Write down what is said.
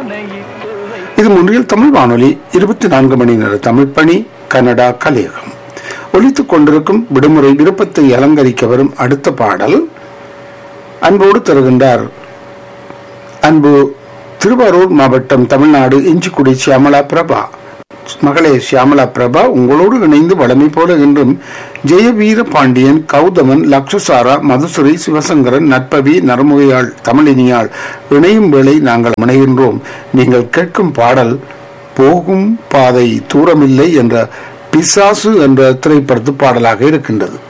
இது முன்றில் தமிழ் வானொலி இருபத்தி நான்கு மணி நேர தமிழ் பணி கனடா கலையகம் ஒலித்துக் கொண்டிருக்கும் விடுமுறை விருப்பத்தை அலங்கரிக்க வரும் அடுத்த பாடல் அன்போடு தருகின்றார் அன்பு திருவாரூர் மாவட்டம் தமிழ்நாடு இஞ்சிக்குடி சியாமலா பிரபா மகளே சியாமலா பிரபா உங்களோடு இணைந்து வளமை போல என்றும் ஜெயவீர பாண்டியன் கௌதமன் லக்ஷசாரா மதுசுரை சிவசங்கரன் நட்பவி நரமுகையாள் தமிழினியாள் இணையும் வேளை நாங்கள் முனைகின்றோம் நீங்கள் கேட்கும் பாடல் போகும் பாதை தூரமில்லை என்ற பிசாசு என்ற திரைப்படத்து பாடலாக இருக்கின்றது